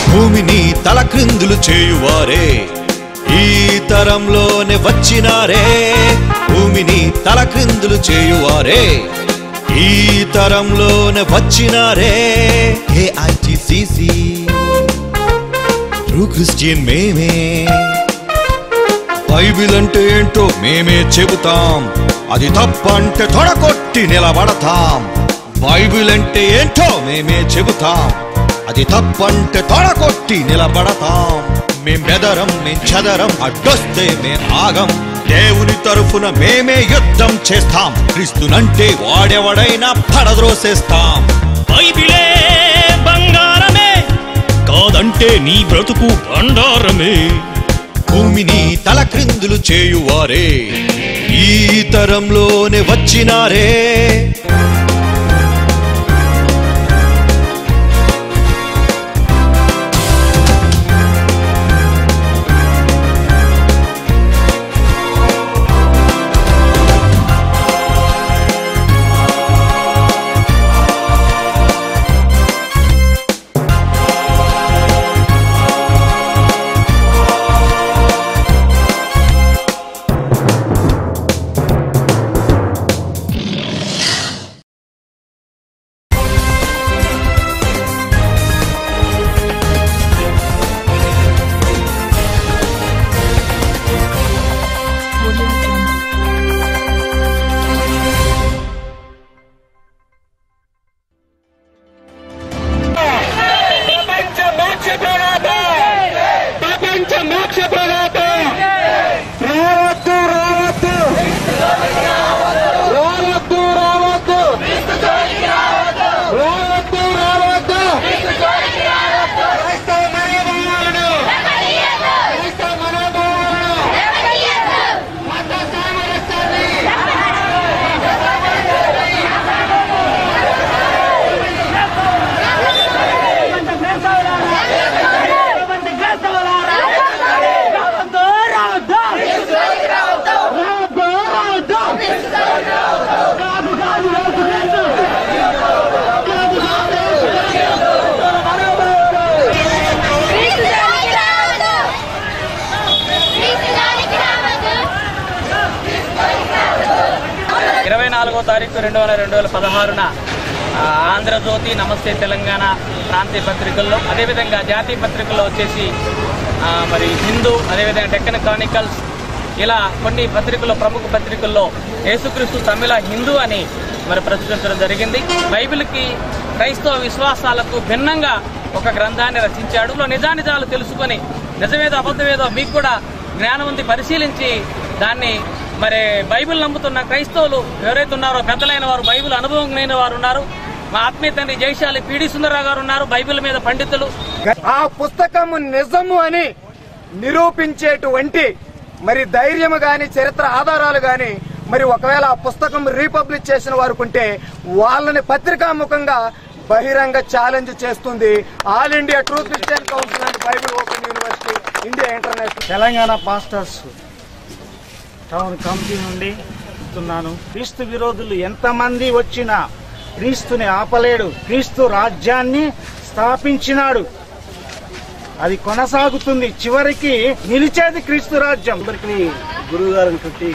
భూమిని తలక్రిందులు చేయువారే ఈ తరంలోనే వచ్చినారే భూమిని తలక్రిందులు చేయువారే ఈ తరంలోనే వచ్చినారే ఏఐటిసిసి ట్రూ క్రిస్టియన్ మేమే బైబిల్ అంటే ఏంటో మేమే చెబుతాం అది తప్పంటే తొడగొట్టి నిలబడతాం బైబిల్ అంటే ఏంటో మేమే చెబుతాం అది తప్పంటే తొడగొట్టి నిలబడతాం మేం బెదరం మేం చెదరం అడ్డొస్తే మేం ఆగం దేవుని తరఫున మేమే యుద్ధం చేస్తాం క్రీస్తునంటే వాడెవడైనా పడద్రోసేస్తాం బైబిలే బంగారమే కాదంటే నీ బ్రతుకు బండారమే భూమిని తలక్రిందులు చేయువారే ఈ తరంలోనే వచ్చినారే ప్రపంచ మోక్ష ప్రదాత ప్రపంచ మోక్ష ప్రదాత రావద్దు రావద్దు రావద్దు రావద్దు రావద్దు రావద్దు క్రైస్తవ మనోభావాలను క్రైస్తవ మనోభావాలను మత సామరస్యాన్ని క్రీస్తుదానికి రావద్దు క్రీస్తుదానికి రావద్దు ఇరవై నాలుగో తారీఖు రెండు వేల రెండు వేల పదహారున ఆ, ఆంధ్రజ్యోతి నమస్తే తెలంగాణ ప్రాంతీయ పత్రికల్లో అదేవిధంగా జాతీయ పత్రికల్లో వచ్చేసి ఆ, మరి హిందూ అదేవిధంగా డెక్కన్ క్రానికల్స్ ఇలా కొన్ని పత్రికల్లో ప్రముఖ పత్రికల్లో యేసుక్రీస్తు తమిళ హిందూ అని మరి ప్రచురించడం జరిగింది బైబిల్కి క్రైస్తవ విశ్వాసాలకు భిన్నంగా ఒక గ్రంథాన్ని రచించాడు ఇందులో నిజానిజాలు తెలుసుకొని నిజమేదో అబద్ధమేదో మీకు కూడా జ్ఞానం ఉంది పరిశీలించి దాన్ని మరి బైబిల్ నమ్ముతున్న క్రైస్తవులు ఎవరైతే ఉన్నారో పెద్దలైన వారు బైబిల్ అనుభవం లేని వారు ఉన్నారు మా ఆత్మీయ తండ్రి జయశాలి పిడి సుందరరావు గారు ఉన్నారు బైబిల్ మీద పండితులు ఆ పుస్తకము నిజము అని నిరూపించేటువంటి మరి ధైర్యము గాని చరిత్ర ఆధారాలు గాని మరి ఒకవేళ ఆ పుస్తకం రీపబ్లిష్ చేసిన వారికి ఉంటే వాళ్ళని పత్రికాముఖంగా బహిరంగ ఛాలెంజ్ చేస్తుంది all India true Christian council and Bible open university India international Telangana pastors town committee నుండి ఇస్తున్నాను క్రీస్తు విరోధులు ఎంతమంది వచ్చినా క్రీస్తుని ఆపలేడు క్రీస్తు రాజ్యాన్ని స్థాపించినాడు అది కొనసాగుతుంది చివరికి నిలిచేది క్రీస్తు రాజ్యం అందరికీ గురువు గారు అయినటువంటి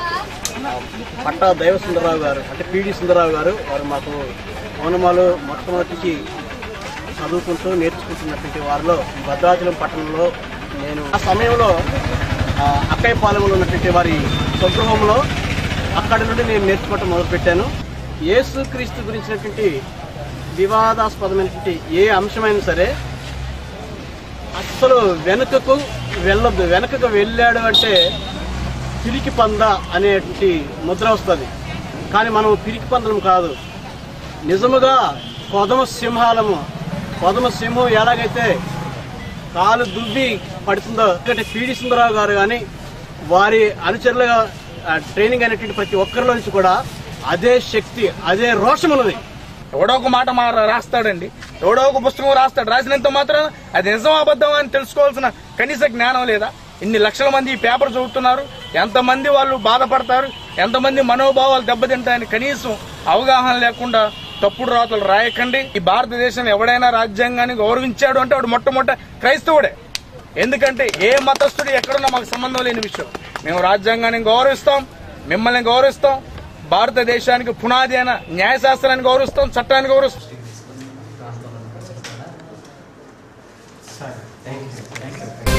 పట్టా దైవ సుందరరావు గారు అంటే పిడి సుందరరావు గారు వారు మాకు ఓనమాలు మొట్టమొదటికి చదువుకుంటూ నేర్చుకుంటున్నటువంటి వారిలో భద్రాచలం పట్టణంలో నేను ఆ సమయంలో ఆ, అక్కయ్యపాలెంలో ఉన్నటువంటి వారి స్వగృహంలో అక్కడి నుండి నేను నేర్చుకోవటం మొదలుపెట్టాను యేసు క్రీస్తు గురించినటువంటి వివాదాస్పదమైనటువంటి ఏ అంశమైనా సరే అస్సలు వెనుకకు వెళ్ళొద్దు వెనుకకు వెళ్ళాడు అంటే పిరికి పంద అనేటువంటి ముద్ర వస్తుంది కానీ మనం పిరికి పందలం కాదు నిజముగా కొదమ సింహాలము కొదమ సింహం ఎలాగైతే కాలు దువ్వి పడుతుందో ఎందుకంటే పిడి సుందరరావు గారు కానీ వారి అనుచరులుగా ఆ, ట్రైనింగ్ అయినటువంటి ప్రతి ఒక్కరిలో నుంచి కూడా అదే శక్తి అదే రోషం ఉన్నది ఎవడో ఒక మాట మా రాస్తాడండి ఎవడో ఒక పుస్తకం రాస్తాడు రాసినంత మాత్రం అది నిజం అబద్ధం అని తెలుసుకోవాల్సిన కనీస జ్ఞానం లేదా ఇన్ని లక్షల మంది ఈ పేపర్ చదువుతున్నారు ఎంతమంది వాళ్ళు బాధపడతారు ఎంతమంది మనోభావాలు దెబ్బతింటాయని కనీసం అవగాహన లేకుండా తప్పుడు రాతలు రాయకండి ఈ భారతదేశంలో ఎవడైనా రాజ్యాంగాన్ని గౌరవించాడు అంటే వాడు మొట్టమొదట క్రైస్తవుడే ఎందుకంటే ఏ మతస్థుడు ఎక్కడున్నా మాకు సంబంధం లేని విషయం మేము రాజ్యాంగాన్ని గౌరవిస్తాం మిమ్మల్ని గౌరవిస్తాం భారతదేశానికి పునాది అయిన న్యాయశాస్త్రాన్ని గౌరవిస్తాం చట్టాన్ని గౌరవిస్తాం థ్యాంక్ యూ థ్యాంక్ యూ